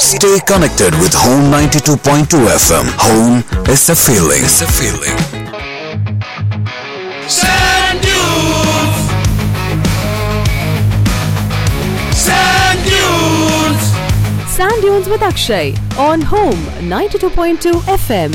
Stay connected with Home 92.2 FM. Home is a feeling. It's a feeling. Sand dunes. Sand dunes. Sand Dunes with Akshay on Home 92.2 FM.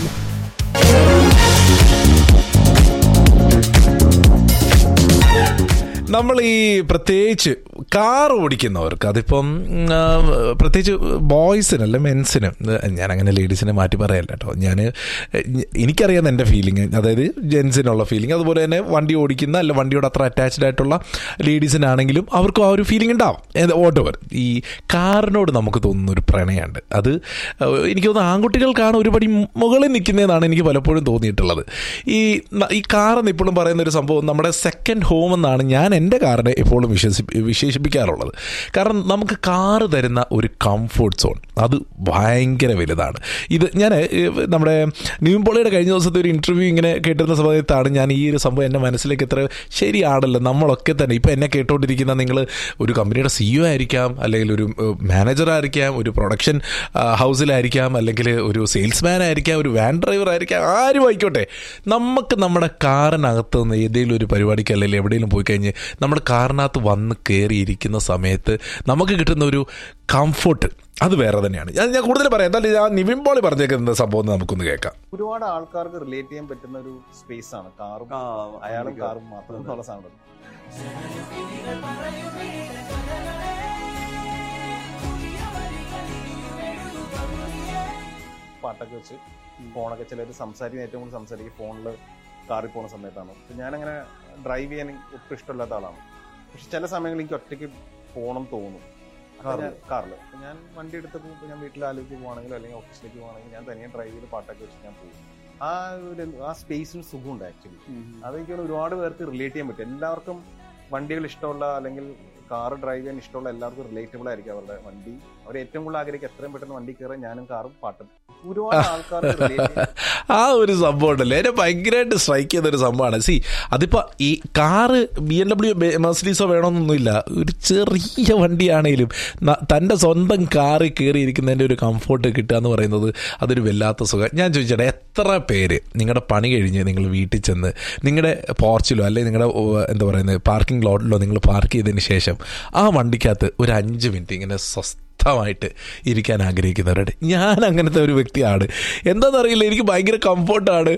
നമ്മൾ ഈ പ്രത്യേകിച്ച് car ഓടിക്കുന്നവർക്ക് അതിപ്പം ഉം, ആ, പ്രത്യേകിച്ച് ബോയ്സിനല്ല മെൻസിന് ഞാൻ അങ്ങനെ ലേഡീസിനെ മാറ്റി പറയല്ല കേട്ടോ ഞാൻ എനിക്കറിയാം എൻ്റെ ഫീലിംഗ് അതായത് ജെൻസിനുള്ള ഫീലിംഗ് അതുപോലെ തന്നെ വണ്ടി ഓടിക്കുന്ന അല്ല വണ്ടിയോട് അത്ര അറ്റാച്ച്ഡ് ആയിട്ടുള്ള ലേഡീസിനാണെങ്കിലും അവർക്കും ആ ഒരു ഫീലിംഗ് ഉണ്ടാവും ഓട്ടോവർ ഈ കാറിനോട് നമുക്ക് തോന്നുന്ന ഒരു പ്രണയമുണ്ട് അത് ആ, എനിക്ക് തോന്നുന്നു ആൺകുട്ടികൾക്കാണ് ഒരുപടി മുകളിൽ നിൽക്കുന്നതെന്നാണ് എനിക്ക് പലപ്പോഴും തോന്നിയിട്ടുള്ളത് ഈ ന- ഈ കാറെന്ന് ഇപ്പോഴും പറയുന്ന ഒരു സംഭവം നമ്മുടെ സെക്കൻഡ് ഹോം എന്നാണ് ഞാൻ എൻ്റെ കാറിനെ എപ്പോഴും വിശ്വസി വിശേഷിപ്പിക്കാറുള്ളത് കാരണം നമുക്ക് കാറ് തരുന്ന ഒരു കംഫോർട്ട് സോൺ അത് ഭയങ്കര വലുതാണ് ഇത് ഞാൻ നമ്മുടെ ന്യൂപോളിയുടെ കഴിഞ്ഞ ദിവസത്തെ ഒരു ഇൻ്റർവ്യൂ ഇങ്ങനെ കേട്ടിരുന്ന സമയത്താണ് ഞാൻ ഈ ഒരു സംഭവം എൻ്റെ മനസ്സിലേക്ക് എത്ര ശരിയാണല്ലോ നമ്മളൊക്കെ തന്നെ ഇപ്പം എന്നെ കേട്ടോണ്ടിരിക്കുന്ന നിങ്ങൾ ഒരു കമ്പനിയുടെ സിഇഒ ആയിരിക്കാം അല്ലെങ്കിൽ ഒരു മാനേജർ ആയിരിക്കാം ഒരു പ്രൊഡക്ഷൻ ഹൗസിലായിരിക്കാം അല്ലെങ്കിൽ ഒരു സെയിൽസ്മാൻ ആയിരിക്കാം ഒരു വാൻ ഡ്രൈവർ ആയിരിക്കാം ആരും ആയിക്കോട്ടെ നമുക്ക് നമ്മുടെ കാറിനകത്ത് നിന്ന് ഏതെങ്കിലും ഒരു പരിപാടിക്ക് അല്ലെങ്കിൽ എവിടെയെങ്കിലും പോയി കഴിഞ്ഞ് നമ്മുടെ കാറിനകത്ത് വന്ന് കയറിയിരിക്കുന്ന സമയത്ത് നമുക്ക് കിട്ടുന്ന ഒരു കംഫർട്ട് അത് വേറെ തന്നെയാണ് ഞാൻ ഞാൻ കൂടുതൽ പറയാം എന്തായാലും ഞാൻ നിവിൻ പോളി പറഞ്ഞേക്കുന്ന സംഭവം ഒന്ന് നമുക്കൊന്ന് കേൾക്കാം ഒരുപാട് ആൾക്കാർക്ക് റിലേറ്റ് ചെയ്യാൻ പറ്റുന്ന ഒരു സ്പേസ് ആണ് കാറും അയാളും കാറും മാത്രം എന്നുള്ള സാധനം പാട്ടൊക്കെ വെച്ച് ഫോണൊക്കെ ചിലർ സംസാരിക്കുന്ന ഏറ്റവും കൂടുതൽ സംസാരിക്കും ഫോണിൽ കാറിൽ പോകുന്ന സമയത്താണ് അപ്പൊ ഞാനങ്ങനെ ഡ്രൈവ് ചെയ്യാൻ ഒട്ടും ഇഷ്ടമില്ലാത്ത ആളാണ് പക്ഷെ ചില സമയങ്ങളിൽ എനിക്ക് ഒറ്റയ്ക്ക് പോകണം തോന്നും കാറിൽ ഞാൻ വണ്ടി എടുത്ത് പോകുമ്പോൾ ഞാൻ വീട്ടിൽ ആലോചിച്ച് പോവാണെങ്കിലും അല്ലെങ്കിൽ ഓഫീസിലേക്ക് പോവാണെങ്കിൽ ഞാൻ തനിയെ ഡ്രൈവ് ചെയ്ത് പാട്ടൊക്കെ വെച്ച് ഞാൻ പോകും ആ ഒരു ആ സ്പേസിന് സുഖമുണ്ട് ആക്ച്വലി അതെനിക്ക് തോന്നുന്നു ഒരുപാട് പേർക്ക് റിലേറ്റ് ചെയ്യാൻ പറ്റും എല്ലാവർക്കും വണ്ടികൾ ഇഷ്ടമുള്ള അല്ലെങ്കിൽ കാർ ഡ്രൈവ് ചെയ്യാൻ ഇഷ്ടമുള്ള എല്ലാവർക്കും റിലേറ്റബിൾ ആയിരിക്കും അവരുടെ വണ്ടി അവർ ഏറ്റവും കൂടുതൽ ആഗ്രഹിക്കും എത്രയും പെട്ടെന്ന് വണ്ടി കയറാൻ ഞാനും കാറും പാട്ടും ഒരുപാട് ആൾക്കാർക്ക് relate ചെയ്യാൻ ആ ഒരു സംഭവം ഉണ്ടല്ലോ എന്നെ ഭയങ്കരമായിട്ട് സ്ട്രൈക്ക് ചെയ്ത ഒരു സംഭവമാണ് സി അതിപ്പോൾ ഈ കാറ് ബി എം ഡബ്ല്യു മെർസിഡീസോ വേണമെന്നൊന്നുമില്ല ഒരു ചെറിയ വണ്ടിയാണേലും ന- തൻ്റെ സ്വന്തം കാറിൽ കയറിയിരിക്കുന്നതിൻ്റെ ഒരു കംഫോർട്ട് കിട്ടുക എന്ന് പറയുന്നത് അതൊരു വല്ലാത്ത സുഖം ഞാൻ ചോദിച്ചേട്ടാ എത്ര പേര് നിങ്ങളുടെ പണി കഴിഞ്ഞ് നിങ്ങൾ വീട്ടിൽ ചെന്ന് നിങ്ങളുടെ പോർച്ചിലോ അല്ലെങ്കിൽ നിങ്ങളുടെ ഓ, എന്താ പറയുന്നത് പാർക്കിംഗ് ലോട്ടിലോ നിങ്ങൾ പാർക്ക് ചെയ്തതിന് ശേഷം ആ വണ്ടിക്കകത്ത് ഒരു അഞ്ച് മിനിറ്റ് ഇങ്ങനെ സ്വസ്ഥമായിട്ട് ഇരിക്കാൻ ആഗ്രഹിക്കുന്നവരുടെ ഞാൻ അങ്ങനത്തെ ഒരു വ്യക്തിയാണ് എന്താണെന്നറിയില്ല എനിക്ക് ഭയങ്കര കംഫർട്ടാണ്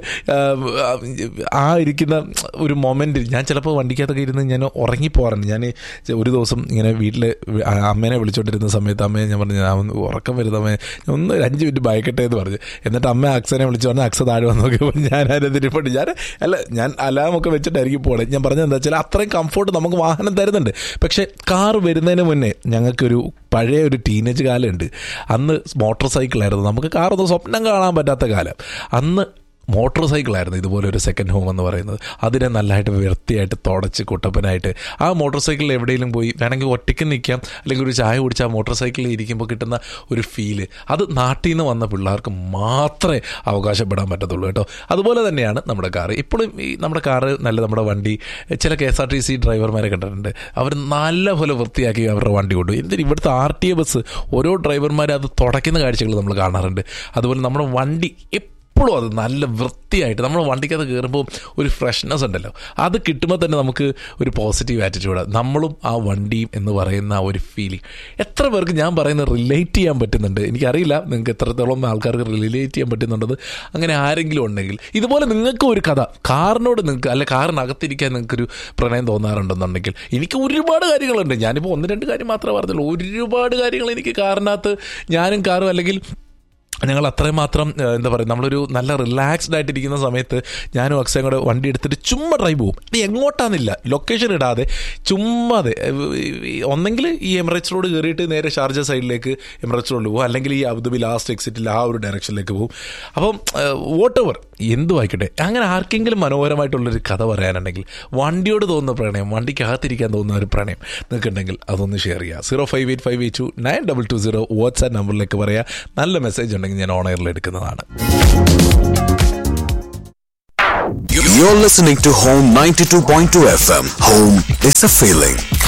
ആ ഇരിക്കുന്ന ഒരു മൊമെൻറ്റ് ഞാൻ ചിലപ്പോൾ വണ്ടിക്കകത്തൊക്കെ ഇരുന്ന് ഞാൻ ഉറങ്ങിപ്പോകാറുണ്ട് ഞാൻ ഒരു ദിവസം ഇങ്ങനെ വീട്ടിൽ അമ്മേനെ വിളിച്ചോണ്ടിരുന്ന സമയത്ത് അമ്മയെ ഞാൻ പറഞ്ഞു ഞാൻ ഒന്ന് ഉറക്കം വരുന്ന അമ്മയെ ഞാൻ ഒന്ന് ഒരു അഞ്ച് മിനിറ്റ് ബൈക്കട്ടെ എന്ന് പറഞ്ഞു എന്നിട്ട് അമ്മ അക്സനെ വിളിച്ചു പറഞ്ഞാൽ അക്സ താഴെ വന്ന് നോക്കിയപ്പോൾ ഞാൻ അതിരിപ്പുണ്ട് ഞാൻ അല്ല ഞാൻ അലാമൊക്കെ വെച്ചിട്ടായിരിക്കും പോകണേ ഞാൻ പറഞ്ഞത് എന്താ വെച്ചാൽ അത്രയും കംഫോർട്ട് നമുക്ക് വാഹനം തരുന്നുണ്ട് പക്ഷേ കാർ വരുന്നതിന് മുന്നേ ഞങ്ങൾക്കൊരു പഴയ ഒരു ടീനേജ് കാലമുണ്ട് അന്ന് മോട്ടോർ സൈക്കിളായിരുന്നു നമുക്ക് കാറൊന്നും സ്വപ്നം കാണാൻ പറ്റാത്ത കാലം അന്ന് മോട്ടോർ സൈക്കിളായിരുന്നു ഇതുപോലെ ഒരു സെക്കൻഡ് ഹോം എന്ന് പറയുന്നത് അതിനെ നല്ലതായിട്ട് വൃത്തിയായിട്ട് തുടച്ച് കുട്ടപ്പനായിട്ട് ആ മോട്ടോർ സൈക്കിളിൽ എവിടെയെങ്കിലും പോയി വേണമെങ്കിൽ ഒറ്റയ്ക്ക് നിൽക്കാം അല്ലെങ്കിൽ ഒരു ചായ കുടിച്ച് ആ മോട്ടോർ സൈക്കിളിൽ ഇരിക്കുമ്പോൾ കിട്ടുന്ന ഒരു ഫീല് അത് നാട്ടിൽ നിന്ന് വന്ന പിള്ളേർക്ക് മാത്രമേ അവകാശപ്പെടാൻ പറ്റത്തുള്ളൂ കേട്ടോ അതുപോലെ തന്നെയാണ് നമ്മുടെ കാറ് ഇപ്പോഴും ഈ നമ്മുടെ കാറ് നല്ല നമ്മുടെ വണ്ടി ചില K S R T C ഡ്രൈവർമാരെ കണ്ടിട്ടുണ്ട് അവർ നല്ലപോലെ വൃത്തിയാക്കി അവരുടെ വണ്ടി കൊണ്ടുപോയി എന്തിന് ഇവിടുത്തെ ആർ ടി എ ബസ് ഓരോ ഡ്രൈവർമാരെ അത് തുടയ്ക്കുന്ന കാഴ്ചകൾ നമ്മൾ കാണാറുണ്ട് അതുപോലെ നമ്മുടെ വണ്ടി എപ്പോഴും അത് നല്ല വൃത്തിയായിട്ട് നമ്മൾ വണ്ടിക്കകത്ത് കയറുമ്പോൾ ഒരു ഫ്രഷ്നെസ് ഉണ്ടല്ലോ അത് കിട്ടുമ്പോൾ തന്നെ നമുക്ക് ഒരു പോസിറ്റീവ് ആറ്റിറ്റ്യൂഡ് നമ്മളും ആ വണ്ടിയും എന്ന് പറയുന്ന ആ ഒരു ഫീലിംഗ് എത്ര പേർക്ക് ഞാൻ പറയുന്നത് റിലേറ്റ് ചെയ്യാൻ പറ്റുന്നുണ്ട് എനിക്കറിയില്ല നിങ്ങൾക്ക് എത്രത്തോളം ആൾക്കാർക്ക് റിലേറ്റ് ചെയ്യാൻ പറ്റുന്നുണ്ടത് അങ്ങനെ ആരെങ്കിലും ഉണ്ടെങ്കിൽ ഇതുപോലെ നിങ്ങൾക്ക് ഒരു കഥ കാറിനോട് നിങ്ങൾക്ക് അല്ലെ കാറിനകത്തിരിക്കാൻ നിങ്ങൾക്കൊരു പ്രണയം തോന്നാറുണ്ടെന്നുണ്ടെങ്കിൽ എനിക്ക് ഒരുപാട് കാര്യങ്ങളുണ്ട് ഞാനിപ്പോൾ ഒന്ന് രണ്ട് കാര്യം മാത്രമേ പറഞ്ഞുള്ളൂ ഒരുപാട് കാര്യങ്ങൾ എനിക്ക് കാറിനകത്ത് ഞാനും കാറും അല്ലെങ്കിൽ ഞങ്ങൾ അത്രയും മാത്രം ഏഹ്, എന്താ പറയുക നമ്മളൊരു നല്ല റിലാക്സ്ഡ് ആയിട്ടിരിക്കുന്ന സമയത്ത് ഞാനും അക്ഷയം കൂടെ വണ്ടി എടുത്തിട്ട് ചുമ്മാ ഡ്രൈവ് പോകും ഇത് എങ്ങോട്ടാന്നില്ല ലൊക്കേഷൻ ഇടാതെ ചുമ്മാതെ ഏഹ്, ഈ ഒന്നെങ്കിൽ ഈ എമിറേറ്റ്സ് റോഡ് കയറിയിട്ട് നേരെ ഷാർജ സൈഡിലേക്ക് എമിറേറ്റ്സ് റോഡിൽ പോകും അല്ലെങ്കിൽ ഈ അബുദാബി ലാസ്റ്റ് എക്സിറ്റിൽ ആ ഒരു ഡയറക്ഷനിലേക്ക് പോകും അപ്പം വോട്ട് ഓവർ എന്തു ആയിക്കോട്ടെ അങ്ങനെ ആർക്കെങ്കിലും മനോഹരമായിട്ടുള്ളൊരു കഥ പറയാനുണ്ടെങ്കിൽ വണ്ടിയോട് തോന്നുന്ന പ്രണയം വണ്ടിക്കകത്തിരിക്കാൻ തോന്നുന്ന ഒരു പ്രണയം നിങ്ങൾക്കുണ്ടെങ്കിൽ അതൊന്ന് ഷെയർ ചെയ്യുക zero five eight five eight two nine double two zero WhatsApp നമ്പറിലേക്ക് പറയുക നല്ല മെസ്സേജ് ഉണ്ടെങ്കിൽ ഞാൻ ഓൺ എയറിൽ എടുക്കുന്നതാണ് You're listening to Home 92.2 FM. Home is a feeling.